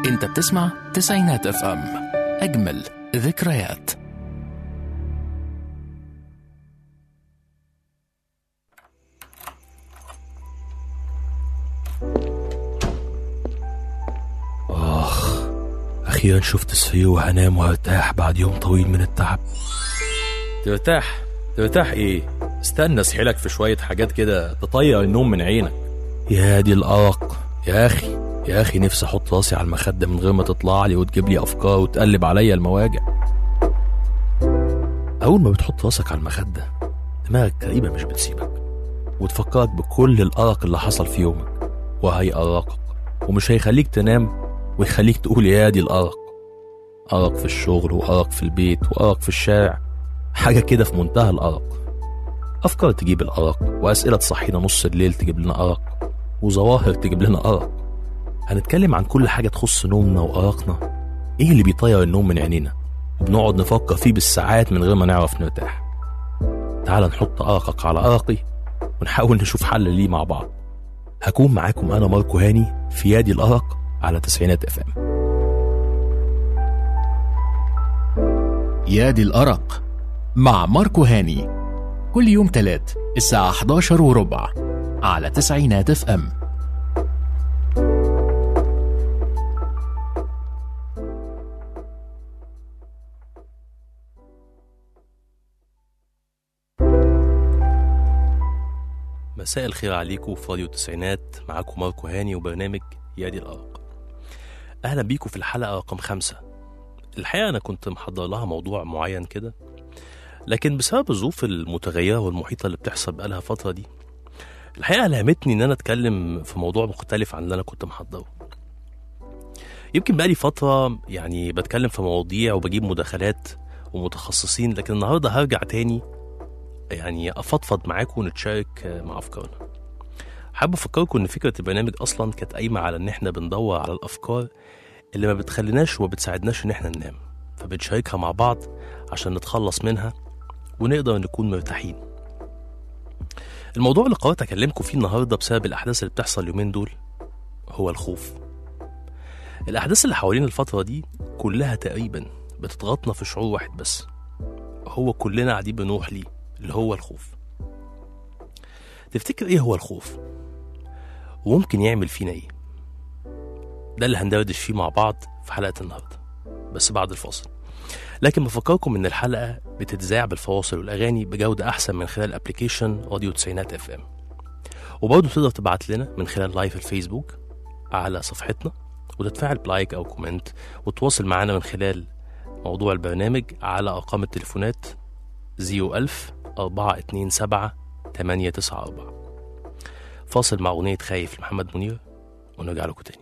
انت بتسمع تسعينات اف ام اجمل ذكريات آخ أخيرا شفت السرير وهنام وارتاح بعد يوم طويل من التعب ترتاح ترتاح ايه استنى اسحلك في شوية حاجات كده تطير النوم من عينك يا دي الأرق يا أخي يا أخي نفسي أحط راسي على المخدة من غير ما تطلع لي وتجيب لي أفكار وتقلب عليا المواجع أول ما بتحط راسك على المخدة دماغك تقريبا مش بتسيبك وتفكرك بكل الأرق اللي حصل في يومك وهيأرقك ومش هيخليك تنام ويخليك تقول يا دي الأرق أرق في الشغل وأرق في البيت وأرق في الشارع حاجة كده في منتهى الأرق أفكار تجيب الأرق وأسئلة تصحينا نص الليل تجيب لنا أرق وظواهر تجيب لنا أرق هنتكلم عن كل حاجة تخص نومنا وأرقنا إيه اللي بيطير النوم من عينينا وبنقعد نفكر فيه بالساعات من غير ما نعرف نرتاح تعال نحط أرقك على أرقي ونحاول نشوف حل ليه مع بعض هكون معاكم أنا ماركو هاني في يادي الأرق على تسعينات اف ام يا دي الأرق مع ماركو هاني كل يوم تلات الساعة 11 وربع على تسعينات اف ام مساء الخير عليكم في راديو التسعينات معاكم ماركو هاني وبرنامج يادي الأرق أهلا بيكم في الحلقة رقم خمسة الحقيقة أنا كنت محضر لها موضوع معين كده لكن بسبب الظروف المتغيرة والمحيطة اللي بتحصل بقالها فترة دي الحقيقة ألهمتني إن أنا أتكلم في موضوع مختلف عن اللي أنا كنت محضره يمكن بقالي فترة يعني بتكلم في مواضيع وبجيب مداخلات ومتخصصين لكن النهاردة هرجع تاني يعني أفضفض معاكم ونتشارك مع أفكارنا حابب أفكركم إن فكرة البرنامج أصلا كانت قايمة على إن إحنا بندور على الأفكار اللي ما بتخليناش وما بتساعدناش إن إحنا ننام فبنشاركها مع بعض عشان نتخلص منها ونقدر نكون مرتاحين الموضوع اللي قررت أكلمكم فيه النهاردة بسبب الأحداث اللي بتحصل اليومين دول هو الخوف الأحداث اللي حوالين الفترة دي كلها تقريبا بتضغطنا في شعور واحد بس هو كلنا قاعدين بنروح ليه اللي هو الخوف تفتكر ايه هو الخوف وممكن يعمل فينا ايه ده اللي هندردش فيه مع بعض في حلقة النهاردة بس بعد الفاصل لكن بفكركم ان الحلقة بتتذاع بالفواصل والاغاني بجودة احسن من خلال ابلكيشن راديو تسعينات اف ام وبرضه تقدر تبعت لنا من خلال لايف الفيسبوك على صفحتنا وتتفاعل بلايك او كومنت وتواصل معنا من خلال موضوع البرنامج على ارقام التليفونات 01000 427 894 فاصل مع أغنية خايف لمحمد منير ونرجع لكم تاني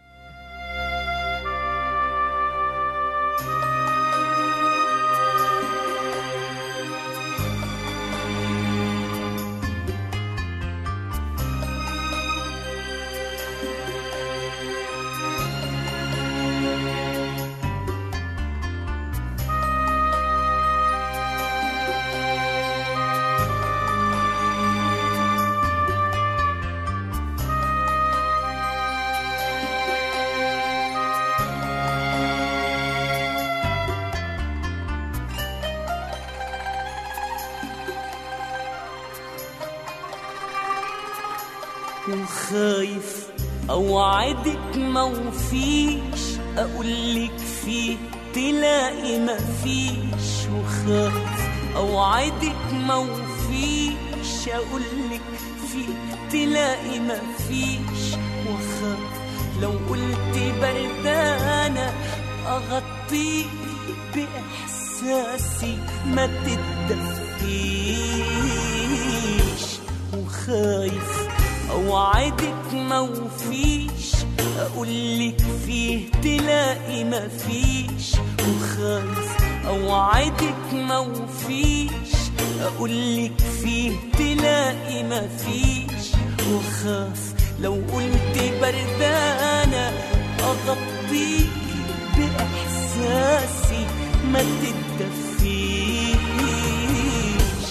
وخايف اوعدك ما وفيش اقولك فيه تلاقي ما فيش وخايف اوعدك ما وفيش اقولك فيه تلاقي ما فيش وخايف لو قلت بردانة اغطيك باحساسي ما تتدفيش وخايف اوعدك ما وفيش اقولك فيه تلاقي ما فيش وخايف اوعدك ما وفيش اقولك فيه تلاقي ما فيش وخاف لو قلت بردانة اغطيك باحساسي ما تتدفيش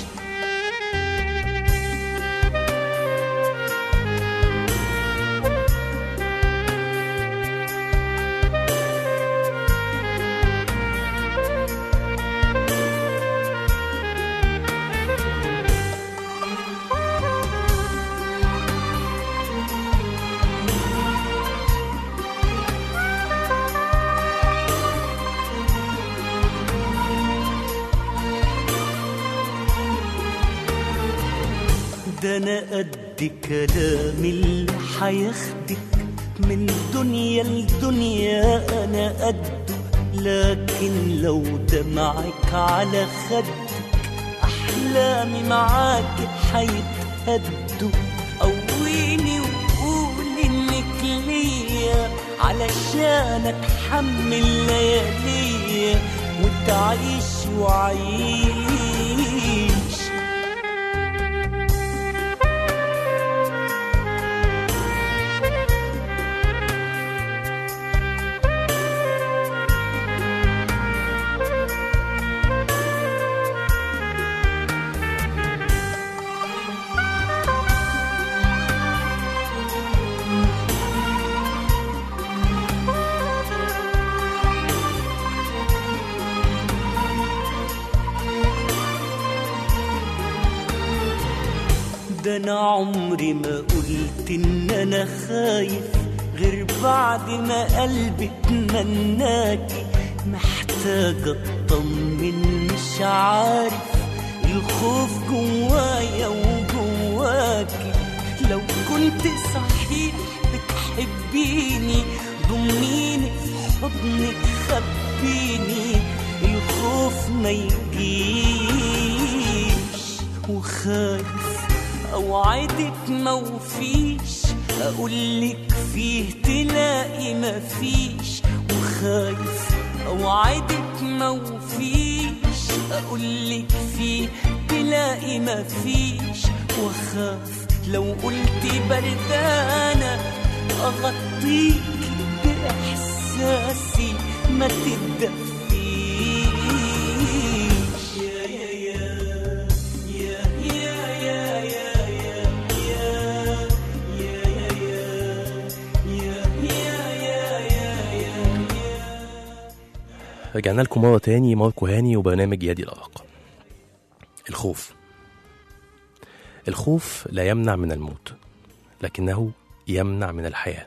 انا قد كلام اللي حياخدك من دنيا لدنيا انا قده لكن لو دمعك على خدك احلامي معاك حيتهدوا قويني وقول انك ليا علشان اتحمل لياليا وتعيش وعيش ده انا عمري ما قلت ان انا خايف غير بعد ما قلبي اتمناكي محتاجة اطمن مش عارف الخوف جوايا وجواكي لو كنت صحيح بتحبيني ضميني في حضنك خبيني الخوف ما يجيش وخايف اوعدك موفيش اقولك فيه تلاقي مفيش وخايف اوعدك موفيش اقولك فيه تلاقي مفيش وخاف لو قلت بردانة اغطيك باحساسي ما تدفيش يا يا يا يا يا يا يا رجعنا لكم مرة تاني ماركو هاني وبرنامج يدي الأرق الخوف الخوف لا يمنع من الموت لكنه يمنع من الحياة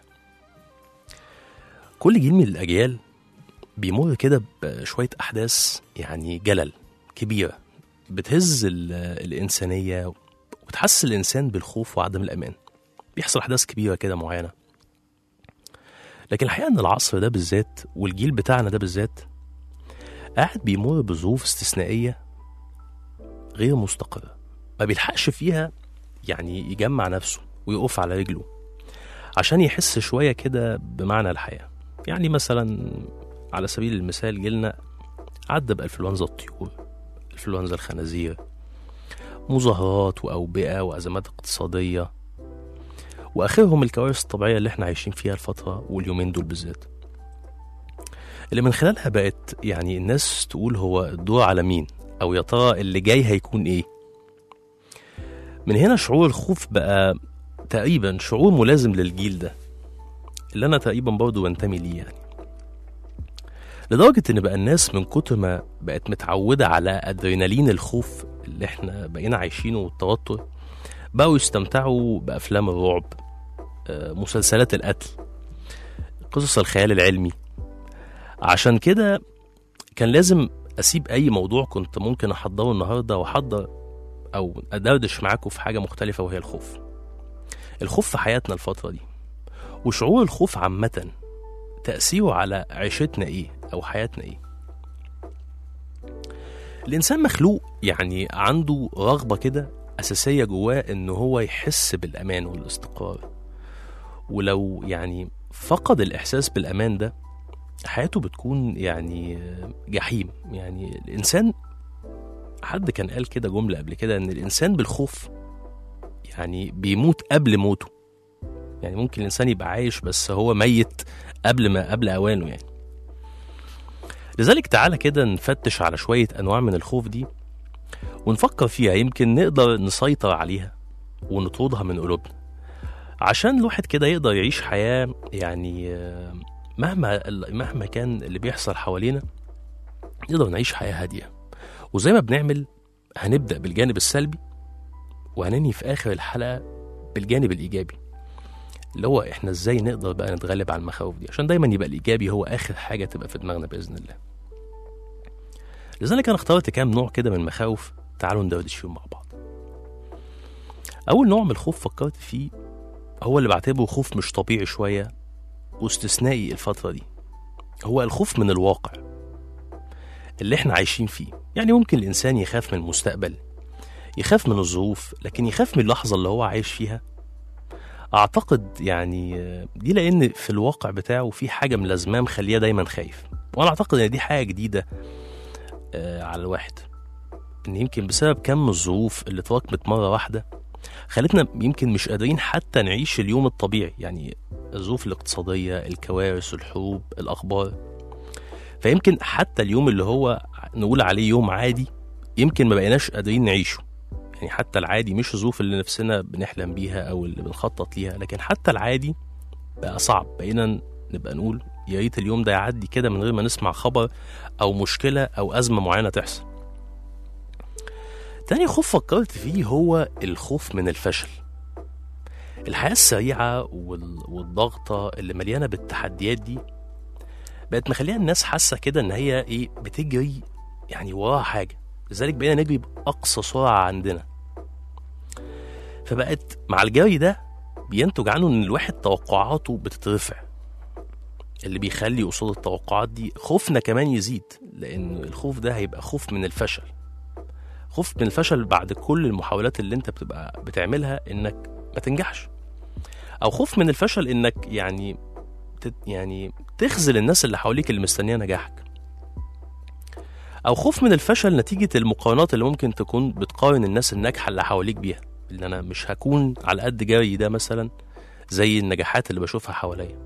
كل جيل من الأجيال بيمر كده بشوية أحداث يعني جلل كبيرة بتهز ال- الإنسانية وبتحسس الإنسان بالخوف وعدم الأمان بيحصل أحداث كبيرة كده معينة لكن الحقيقة إن العصر ده بالذات والجيل بتاعنا ده بالذات قاعد بيمر بظروف استثنائية غير مستقرة ما بيلحقش فيها يعني يجمع نفسه ويقف على رجله عشان يحس شوية كده بمعنى الحياة يعني مثلا على سبيل المثال جيلنا عدى بأنفلونزا الطيور انفلونزا الخنازير مظاهرات وأوبئة وأزمات اقتصادية وآخرهم الكوارث الطبيعية اللي احنا عايشين فيها الفترة واليومين دول بالذات اللي من خلالها بقت يعني الناس تقول هو الدور على مين أو يا ترى اللي جاي هيكون إيه من هنا شعور الخوف بقى تقريبا شعور ملازم للجيل ده اللي أنا تقريبا برضه بنتمي ليه يعني لدرجة إن بقى الناس من كتر ما بقت متعودة على أدرينالين الخوف اللي إحنا بقينا عايشينه والتوتر بقوا يستمتعوا بأفلام الرعب آه، مسلسلات القتل قصص الخيال العلمي عشان كده كان لازم أسيب أي موضوع كنت ممكن أحضره النهاردة وأحضر أو أدردش معاكم في حاجة مختلفة وهي الخوف الخوف في حياتنا الفترة دي وشعور الخوف عامةً تأثيره على عيشتنا إيه أو حياتنا إيه الإنسان مخلوق يعني عنده رغبة كده أساسية جواه إن هو يحس بالأمان والاستقرار ولو يعني فقد الإحساس بالأمان ده حياته بتكون يعني جحيم يعني الإنسان حد كان قال كده جملة قبل كده إن الإنسان بالخوف يعني بيموت قبل موته يعني ممكن الإنسان يبقى عايش بس هو ميت قبل ما قبل اوانه يعني لذلك تعالى كده نفتش على شويه انواع من الخوف دي ونفكر فيها يمكن نقدر نسيطر عليها ونطردها من قلوبنا عشان الواحد كده يقدر يعيش حياه يعني آه، مهما مهما كان اللي بيحصل حوالينا نقدر نعيش حياه هاديه وزي ما بنعمل هنبدا بالجانب السلبي وهننهي في اخر الحلقه بالجانب الايجابي اللي هو احنا ازاي نقدر بقى نتغلب على المخاوف دي عشان دايما يبقى الايجابي هو اخر حاجه تبقى في دماغنا باذن الله لذلك انا اخترت كام نوع كده من المخاوف تعالوا ندردش فيهم مع بعض أول نوع من الخوف فكرت فيه هو اللي بعتبره خوف مش طبيعي شوية واستثنائي الفترة دي هو الخوف من الواقع اللي احنا عايشين فيه يعني ممكن الإنسان يخاف من المستقبل يخاف من الظروف لكن يخاف من اللحظة اللي هو عايش فيها أعتقد يعني آه، دي لأن في الواقع بتاعه في حاجة ملازماه مخليه دايما خايف وأنا أعتقد إن دي حاجة جديدة آه، على الواحد إن يمكن بسبب كم الظروف اللي اتراكمت مرة واحدة خلتنا يمكن مش قادرين حتى نعيش اليوم الطبيعي يعني الظروف الاقتصادية الكوارث الحروب الأخبار فيمكن حتى اليوم اللي هو نقول عليه يوم عادي يمكن ما بقيناش قادرين نعيشه يعني حتى العادي مش الظروف اللي نفسنا بنحلم بيها أو اللي بنخطط ليها لكن حتى العادي بقى صعب بقينا نبقى نقول يا ريت اليوم ده يعدي كده من غير ما نسمع خبر أو مشكلة أو أزمة معينة تحصل تاني خوف فكرت فيه هو الخوف من الفشل الحياة السريعة وال- والضغطة اللي مليانة بالتحديات دي بقت مخليها الناس حاسة كده إن هي إيه بتجري يعني وراها حاجة لذلك بقينا نجري بأقصى سرعة عندنا فبقت مع الجري ده بينتج عنه إن الواحد توقعاته بتترفع اللي بيخلي قصاد التوقعات دي خوفنا كمان يزيد لأن الخوف ده هيبقى خوف من الفشل خوف من الفشل بعد كل المحاولات اللي انت بتبقى بتعملها انك ما تنجحش او خوف من الفشل انك يعني تت يعني تخذل الناس اللي حواليك اللي مستنيه نجاحك او خوف من الفشل نتيجه المقارنات اللي ممكن تكون بتقارن الناس الناجحه اللي حواليك بيها اللي انا مش هكون على قد جري ده مثلا زي النجاحات اللي بشوفها حواليا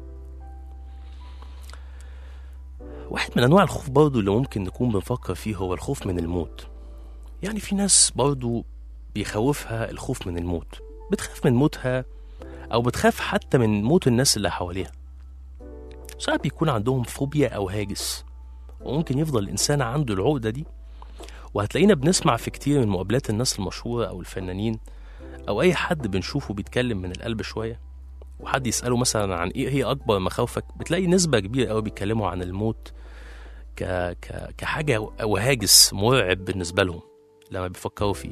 واحد من انواع الخوف برضه اللي ممكن نكون بنفكر فيه هو الخوف من الموت يعني في ناس برضو بيخوفها الخوف من الموت بتخاف من موتها أو بتخاف حتى من موت الناس اللي حواليها ساعات بيكون عندهم فوبيا أو هاجس وممكن يفضل الإنسان عنده العقدة دي وهتلاقينا بنسمع في كتير من مقابلات الناس المشهورة أو الفنانين أو أي حد بنشوفه بيتكلم من القلب شوية وحد يسأله مثلا عن إيه هي أكبر مخاوفك بتلاقي نسبة كبيرة أوي بيتكلموا عن الموت ك... ك... كحاجة وهاجس مرعب بالنسبة لهم لما بيفكروا فيه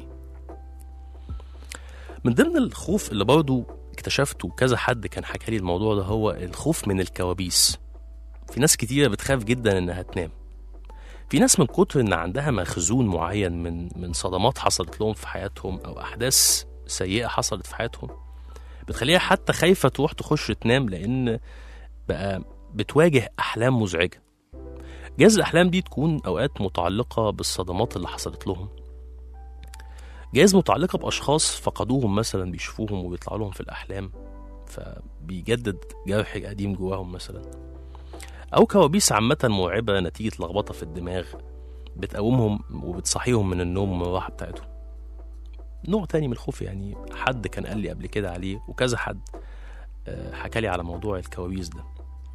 من ضمن الخوف اللي برضو اكتشفته كذا حد كان حكى لي الموضوع ده هو الخوف من الكوابيس في ناس كتيرة بتخاف جدا انها تنام في ناس من كتر ان عندها مخزون معين من من صدمات حصلت لهم في حياتهم او احداث سيئة حصلت في حياتهم بتخليها حتى خايفة تروح تخش تنام لان بقى بتواجه احلام مزعجة جاز الاحلام دي تكون اوقات متعلقة بالصدمات اللي حصلت لهم جايز متعلقة بأشخاص فقدوهم مثلا بيشوفوهم وبيطلع لهم في الأحلام فبيجدد جرح قديم جواهم مثلا أو كوابيس عامة مرعبة نتيجة لخبطة في الدماغ بتقومهم وبتصحيهم من النوم ومن الراحة بتاعتهم نوع تاني من الخوف يعني حد كان قال لي قبل كده عليه وكذا حد آه، حكى لي على موضوع الكوابيس ده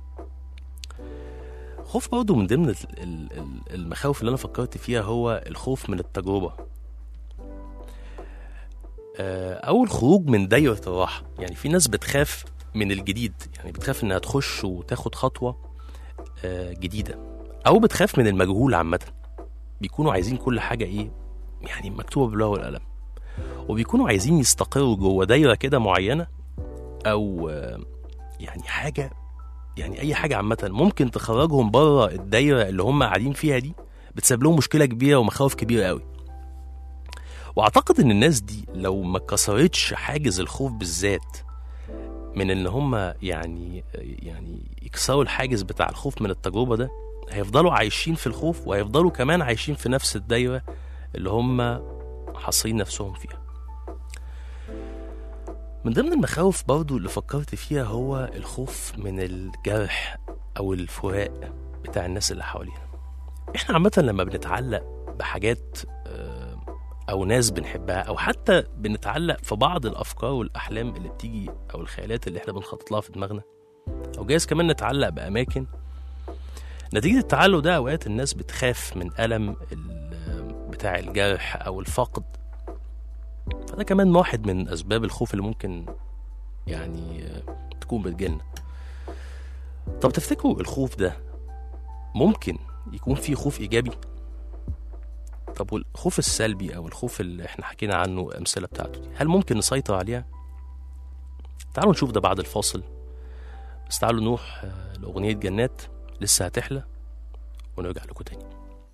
خوف برضه من ضمن ال- ال- ال- المخاوف اللي انا فكرت فيها هو الخوف من التجربه آه، او الخروج من دايره الراحه يعني في ناس بتخاف من الجديد يعني بتخاف انها تخش وتاخد خطوه آه، جديده او بتخاف من المجهول عامه بيكونوا عايزين كل حاجه ايه يعني مكتوبه بالورقه والقلم وبيكونوا عايزين يستقروا جوه دايره كده معينه او آه، يعني حاجه يعني اي حاجه عامه ممكن تخرجهم بره الدايره اللي هم قاعدين فيها دي بتسبب لهم مشكله كبيره ومخاوف كبيره قوي واعتقد ان الناس دي لو ما كسرتش حاجز الخوف بالذات من ان هم يعني يعني يكسروا الحاجز بتاع الخوف من التجربه ده هيفضلوا عايشين في الخوف وهيفضلوا كمان عايشين في نفس الدايره اللي هم حاصرين نفسهم فيها من ضمن المخاوف برضو اللي فكرت فيها هو الخوف من الجرح او الفراق بتاع الناس اللي حوالينا احنا عامه لما بنتعلق بحاجات آه، او ناس بنحبها او حتى بنتعلق في بعض الافكار والاحلام اللي بتيجي او الخيالات اللي احنا بنخطط لها في دماغنا او جايز كمان نتعلق باماكن نتيجه التعلق ده اوقات الناس بتخاف من الم ال- بتاع الجرح او الفقد فده كمان واحد من اسباب الخوف اللي ممكن يعني آه، تكون بتجيلنا طب تفتكروا الخوف ده ممكن يكون فيه خوف ايجابي طب والخوف السلبي او الخوف اللي احنا حكينا عنه الامثله بتاعته دي هل ممكن نسيطر عليها تعالوا نشوف ده بعد الفاصل بس تعالوا نروح آه، لاغنيه جنات لسه هتحلى ونرجع لكم تاني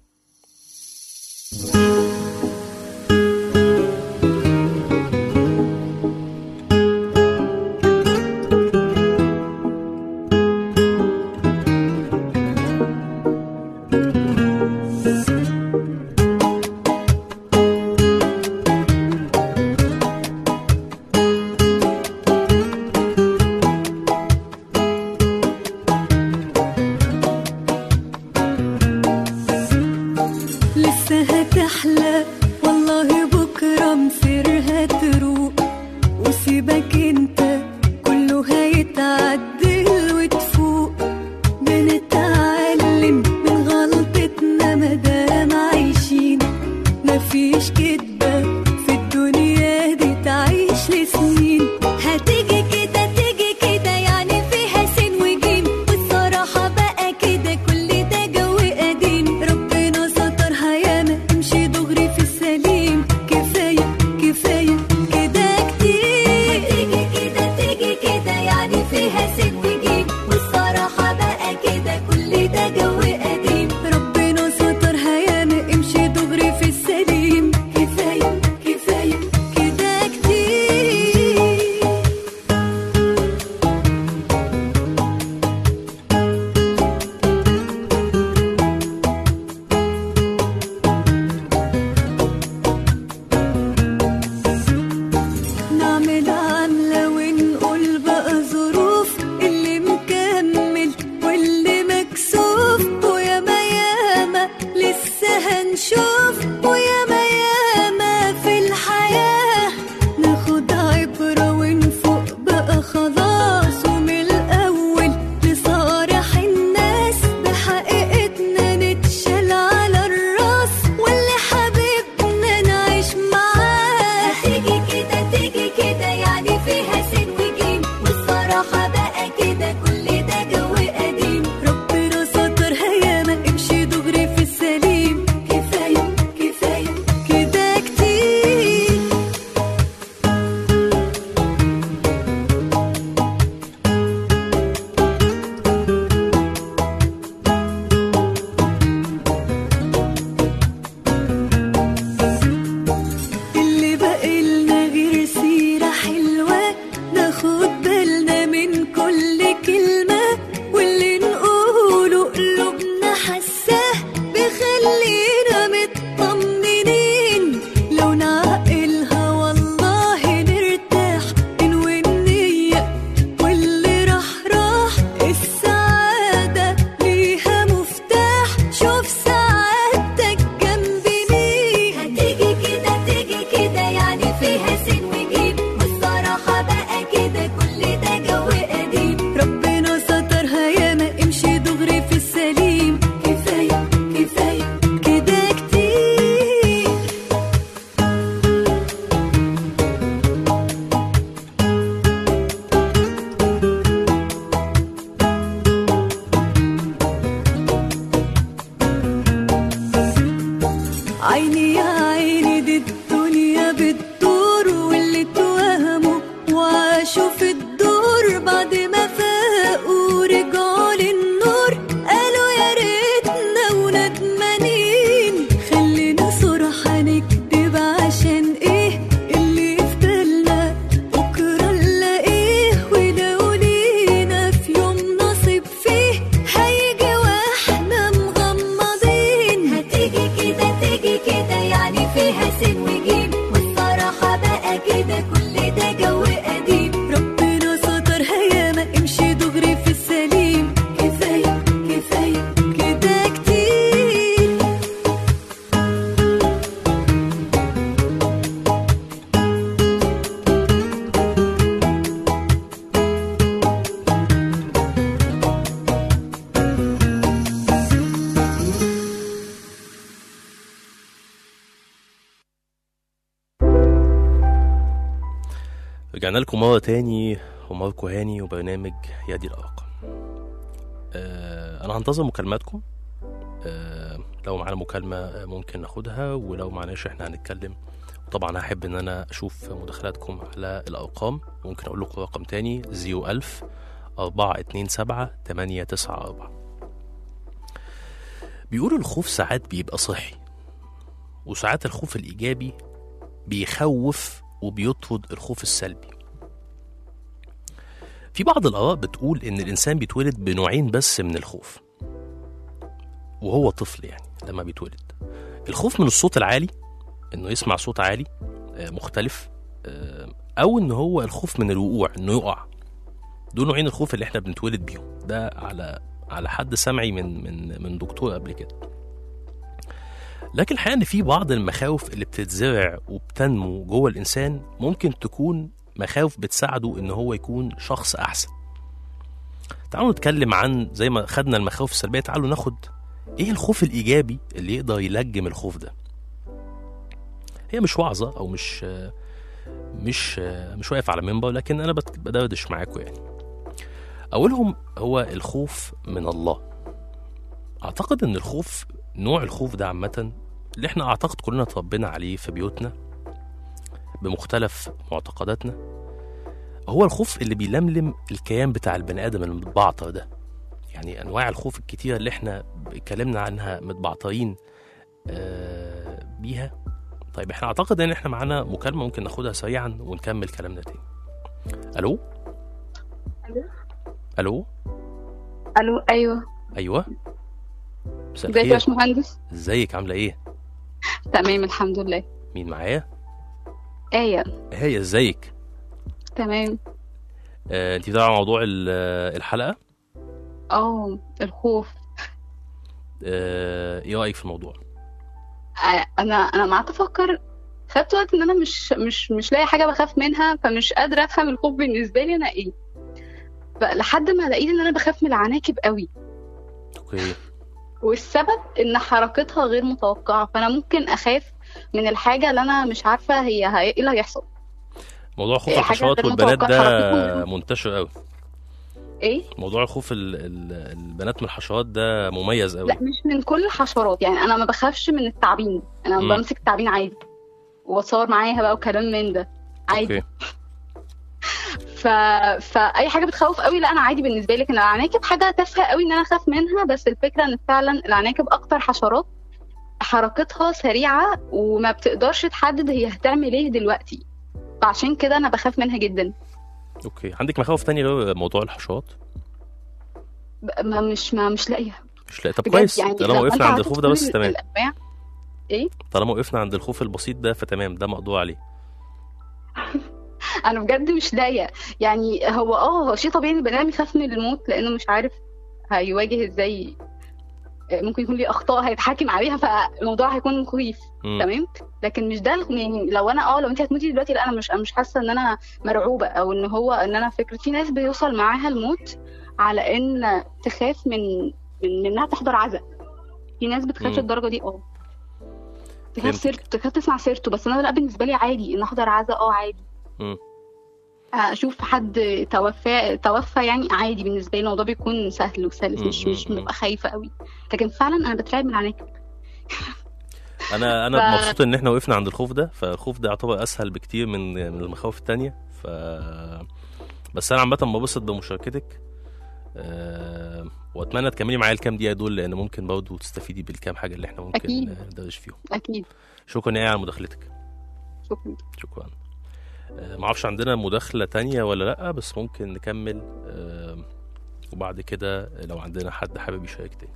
لسه هتحلى والله بكرة مصيرها تروق وسيبك انت كله هيتعدل وتفوق بنتعلم من غلطتنا مادام عايشين مفيش كدبة في الدنيا دي تعيش لسنين هتيجي كده تيجي كده يعني فيها سين وجيم والصراحة بقى كده كل ده جو قديم ربنا سترها ياما امشي دغري في السليم كفاية كفاية كده كتير هتيجي كده تيجي كده يعني فيها سين وجيم والصراحة بقى كده كل ده جو قديم ربنا سترها ياما امشي دغري في السليم كفاية كفاية كده كتير نعمل عملة ونقول بقى ظروف اللي مكمل واللي مكسوف وياما ياما لسه هنشوف وياما ياما في الحياة ناخد عبرة ونفوق بقى خلاص ومن الأول لصالح الناس بحقيقتنا نتشال على الراس واللي حبيبنا نعيش معاه هتيجي كده تيجي كده يعني فيها سين وجيم والصراحة بقى كده كل ده جو قديم ربنا سترها ياما امشي دغري في السليم كفاية كفاية كده كتير اللي بقالنا غير سيرة حلوة ناخد بالنا من كل كلمة واللي نقوله قلوبنا حساه بيخلينا مطمنين لو نعقلها والله نرتاح ننوي النية واللي راح راح السعادة ليها مفتاح شوف سعادتك جنبي مين هتيجي كده تيجي كده يعني فيها سين وجيم والصراحة بقى كده كل ده جو قديم ربنا سترها ياما امشي دغري في السليم كفاية كفاية كده كتير عيني يا عيني دي الدنيا بتدور واللي اتوهموا وعاشوا في الدور بعد ما فاقوا رجعوا للنور قالوا يا ريتنا وندمانين خلينا صراحة نكدب عشان ايه اللي في بالنا بكرة نلاقيه ولو لينا في يوم نصيب فيه هيجي واحنا مغمضين هتيجي كده تيجي كده يعني فيها سين وجيم والصراحة بقى كده كل ده جو قديم ربنا سترها ياما امشي دغري في السليم كفاية كفاية كده كتير رجعنا لكم مرة تاني وماركو هاني وبرنامج يدي الأرقام آه أنا هنتظر مكالماتكم آه لو معانا مكالمة آه، ممكن ناخدها ولو معناش احنا هنتكلم طبعا هحب ان انا اشوف مداخلاتكم على الارقام ممكن اقول لكم رقم تاني 01000 427 894 بيقولوا الخوف ساعات بيبقى صحي وساعات الخوف الإيجابي بيخوف وبيطرد الخوف السلبي في بعض الآراء بتقول إن الإنسان بيتولد بنوعين بس من الخوف وهو طفل يعني لما بيتولد الخوف من الصوت العالي إنه يسمع صوت عالي آه، مختلف آه، أو إن هو الخوف من الوقوع إنه يقع دول نوعين الخوف اللي إحنا بنتولد بيهم ده على على حد سمعي من من من دكتور قبل كده لكن الحقيقه ان في بعض المخاوف اللي بتتزرع وبتنمو جوه الانسان ممكن تكون مخاوف بتساعده ان هو يكون شخص احسن تعالوا نتكلم عن زي ما خدنا المخاوف السلبيه تعالوا ناخد ايه الخوف الايجابي اللي يقدر يلجم الخوف ده هي مش وعظه او مش مش مش واقف على منبر لكن انا بت- بدردش معاكم يعني اولهم هو الخوف من الله اعتقد ان الخوف نوع الخوف ده عامه اللي احنا اعتقد كلنا اتربينا عليه في بيوتنا بمختلف معتقداتنا هو الخوف اللي بيلملم الكيان بتاع البني ادم المتبعتر ده يعني انواع الخوف الكتيره اللي احنا اتكلمنا عنها متبعترين آه بيها طيب احنا اعتقد ان احنا معانا مكالمه ممكن ناخدها سريعا ونكمل كلامنا تاني الو ألو؟ الو الو ايوه ايوه مساء ازيك يا الخير باشمهندس ازيك عامله ايه تمام الحمد لله مين معايا ايه هي ازيك تمام آه، انت بتابعه موضوع ال- آه، الحلقه اه الخوف آه، ايه رايك في الموضوع آه، انا انا ما قعدت افكر خدت وقت ان انا مش مش مش لاقي حاجه بخاف منها فمش قادره افهم الخوف بالنسبه لي انا ايه ف- لحد ما لقيت ان انا بخاف من العناكب قوي اوكي والسبب ان حركتها غير متوقعه فانا ممكن اخاف من الحاجه اللي انا مش عارفه هي هي- ايه اللي هيحصل موضوع خوف إيه، حاجة الحشرات غير والبنات متوقعة ده حركتهم. منتشر قوي ايه موضوع خوف ال- ال- البنات من الحشرات ده مميز قوي لا مش من كل الحشرات يعني انا ما بخافش من التعابين انا مم. بمسك التعابين عادي واتصور معاها بقى وكلام من ده عادي اوكي ف... فاي حاجه بتخوف قوي لا انا عادي بالنسبه لي لكن العناكب حاجه تافهه قوي ان انا اخاف منها بس الفكره ان فعلا العناكب اكتر حشرات حركتها سريعه وما بتقدرش تحدد هي هتعمل ايه دلوقتي فعشان كده انا بخاف منها جدا اوكي عندك مخاوف تاني غير موضوع الحشرات ب- ما مش ما مش لاقيه مش لا طب بجد كويس يعني طالما لو وقفنا أنت عند عديت الخوف ده كل بس تمام الأنواع- طالما وقفنا عند الخوف البسيط ده فتمام ده مقدور عليه انا بجد مش لاقيه يعني هو اه هو شيء طبيعي ان البني ادم يخاف من الموت لانه مش عارف هيواجه ازاي ممكن يكون ليه اخطاء هيتحاكم عليها فالموضوع هيكون مخيف مم. تمام لكن مش ده يعني لو انا اه لو انت هتموتي دلوقتي لا انا مش أنا مش حاسه ان انا مرعوبه او ان هو ان انا فكره في ناس بيوصل معاها الموت على ان تخاف من من انها تحضر عزاء في ناس بتخاف مم. للدرجه دي اه تخاف فهمتك. سيرته تخاف تسمع سيرته بس انا لا بالنسبه لي عادي ان احضر عزاء اه عادي مم. اشوف حد توفى توفى يعني عادي بالنسبه لي الموضوع بيكون سهل وسلس مش مم، مش مم، ببقى خايفه قوي لكن فعلا انا بترعب من العناكب انا انا ف- مبسوط ان احنا وقفنا عند الخوف ده فالخوف ده يعتبر اسهل بكتير من من المخاوف التانية ف بس انا عامه ببسط بمشاركتك أه... واتمنى تكملي معايا الكام دقيقه دول لان ممكن برضه تستفيدي بالكام حاجه اللي احنا ممكن أكيد. آه، ندردش فيهم اكيد شكرا يا على مداخلتك شكرا شكرا أه معرفش عندنا مداخله تانية ولا لا بس ممكن نكمل أه... وبعد كده لو عندنا حد حابب يشارك تاني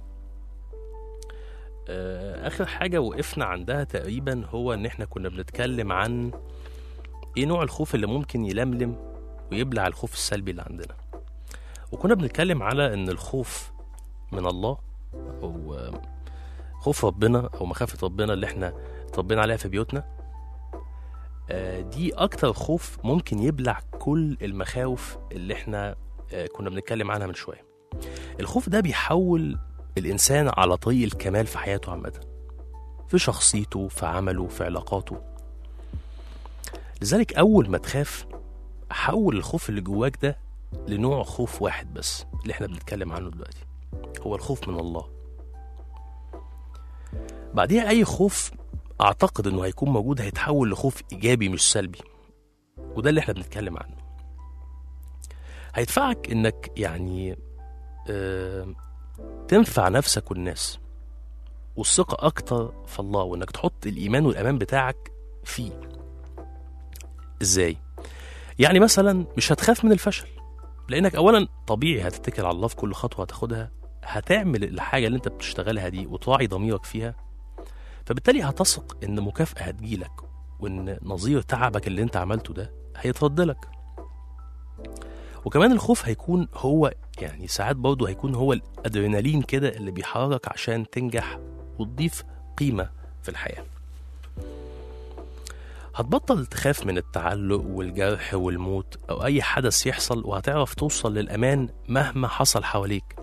آه، اخر حاجه وقفنا عندها تقريبا هو ان احنا كنا بنتكلم عن ايه نوع الخوف اللي ممكن يلملم ويبلع الخوف السلبي اللي عندنا وكنا بنتكلم على ان الخوف من الله او آه، خوف ربنا او مخافه ربنا اللي احنا اتربينا عليها في بيوتنا آه، دي اكتر خوف ممكن يبلع كل المخاوف اللي احنا آه، كنا بنتكلم عنها من شويه الخوف ده بيحول الإنسان على طريق الكمال في حياته عامة في شخصيته في عمله في علاقاته لذلك أول ما تخاف حول الخوف اللي جواك ده لنوع خوف واحد بس اللي احنا بنتكلم عنه دلوقتي هو الخوف من الله بعديها اي خوف اعتقد انه هيكون موجود هيتحول لخوف ايجابي مش سلبي وده اللي احنا بنتكلم عنه هيدفعك انك يعني آه تنفع نفسك والناس والثقة أكتر في الله وإنك تحط الإيمان والأمان بتاعك فيه إزاي؟ يعني مثلا مش هتخاف من الفشل لأنك أولا طبيعي هتتكل على الله في كل خطوة هتاخدها هتعمل الحاجة اللي أنت بتشتغلها دي وتراعي ضميرك فيها فبالتالي هتثق إن مكافأة هتجيلك وإن نظير تعبك اللي أنت عملته ده هيترد لك وكمان الخوف هيكون هو يعني ساعات برضه هيكون هو الادرينالين كده اللي بيحرك عشان تنجح وتضيف قيمة في الحياة هتبطل تخاف من التعلق والجرح والموت أو أي حدث يحصل وهتعرف توصل للأمان مهما حصل حواليك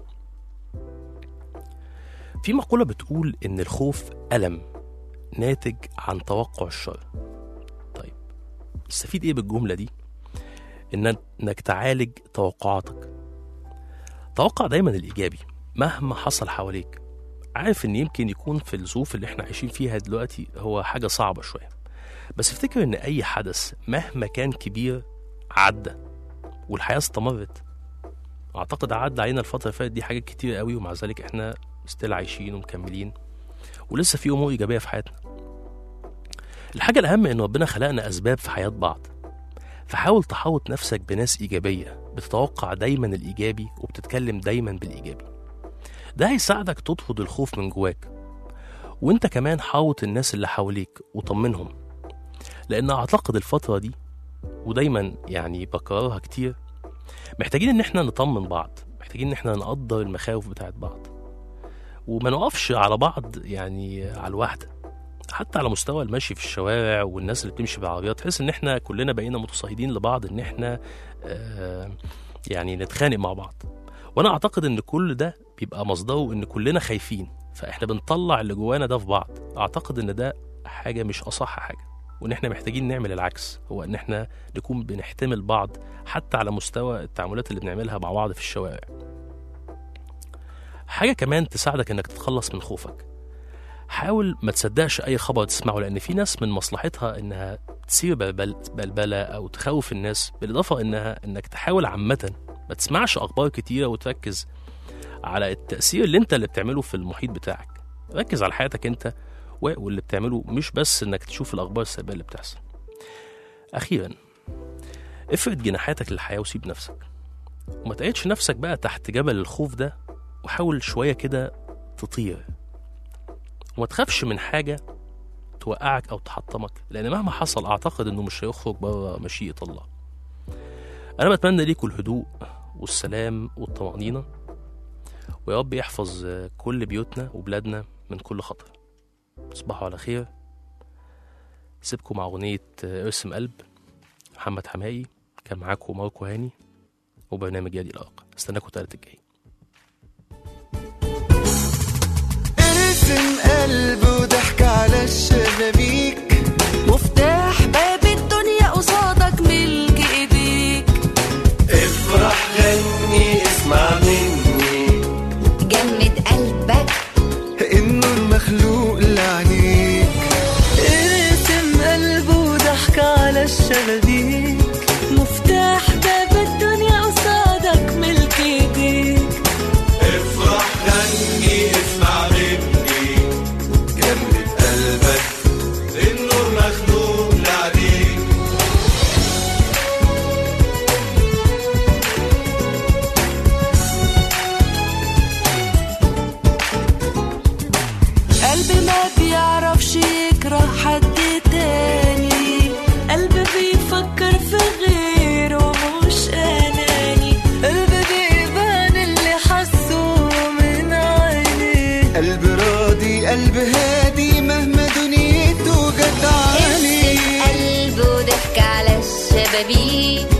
في مقولة بتقول إن الخوف ألم ناتج عن توقع الشر طيب استفيد إيه بالجملة دي؟ إن إنك تعالج توقعاتك توقع دايما الإيجابي مهما حصل حواليك عارف إن يمكن يكون في الظروف اللي إحنا عايشين فيها دلوقتي هو حاجة صعبة شوية بس افتكر إن أي حدث مهما كان كبير عدى والحياة استمرت أعتقد عدى علينا الفترة اللي فاتت دي حاجات كتير قوي ومع ذلك إحنا ستيل عايشين ومكملين ولسه في أمور إيجابية في حياتنا الحاجة الأهم إن ربنا خلقنا أسباب في حياة بعض فحاول تحوط نفسك بناس إيجابية بتتوقع دايما الإيجابي وبتتكلم دايما بالإيجابي ده هيساعدك تطرد الخوف من جواك وانت كمان حاوط الناس اللي حواليك وطمنهم لأن أعتقد الفترة دي ودايما يعني بكررها كتير محتاجين إن احنا نطمن بعض محتاجين إن احنا نقدر المخاوف بتاعت بعض وما نقفش على بعض يعني على الواحدة حتى على مستوى المشي في الشوارع والناس اللي بتمشي بالعربيات تحس ان احنا كلنا بقينا متصيدين لبعض ان احنا آه يعني نتخانق مع بعض وانا اعتقد ان كل ده بيبقى مصدره ان كلنا خايفين فاحنا بنطلع اللي جوانا ده في بعض اعتقد ان ده حاجه مش اصح حاجه وان احنا محتاجين نعمل العكس هو ان احنا نكون بنحتمل بعض حتى على مستوى التعاملات اللي بنعملها مع بعض في الشوارع حاجه كمان تساعدك انك تتخلص من خوفك حاول ما تصدقش اي خبر تسمعه لان في ناس من مصلحتها انها تثير بلبل بلبله او تخوف الناس بالاضافه انها انك تحاول عامه ما تسمعش اخبار كتيره وتركز على التاثير اللي انت اللي بتعمله في المحيط بتاعك ركز على حياتك انت واللي بتعمله مش بس انك تشوف الاخبار السلبيه اللي بتحصل اخيرا افرد جناحاتك للحياه وسيب نفسك وما تقيدش نفسك بقى تحت جبل الخوف ده وحاول شويه كده تطير وما تخافش من حاجة توقعك أو تحطمك لأن مهما حصل أعتقد إنه مش هيخرج بره مشيئة الله أنا بتمنى ليكم الهدوء والسلام والطمأنينة ويا رب يحفظ كل بيوتنا وبلادنا من كل خطر تصبحوا على خير سيبكم مع أغنية ارسم قلب محمد حمائي كان معاكم ماركو هاني وبرنامج يدي الأرق استناكم التلات الجاي ارسم قلب وضحك على الشبابيك مفتاح باب الدنيا قصادك ملك ايديك افرح غني اسمع مني جمد قلبك النور مخلوق لعينيك ارسم قلب وضحك على الشبابيك مفتاح باب الدنيا قصادك ملك ايديك افرح غني اسمع مني جمد قلبك النور مخلوق لعينيك قلب ما بيعرفش يكره حد تاني قلب بيفكر في غيره مش اناني قلب بيبان اللي حسه من عينيه قلب راضي قلب هادي مهما دنيته جت عليه قلبه ضحك على الشبابيك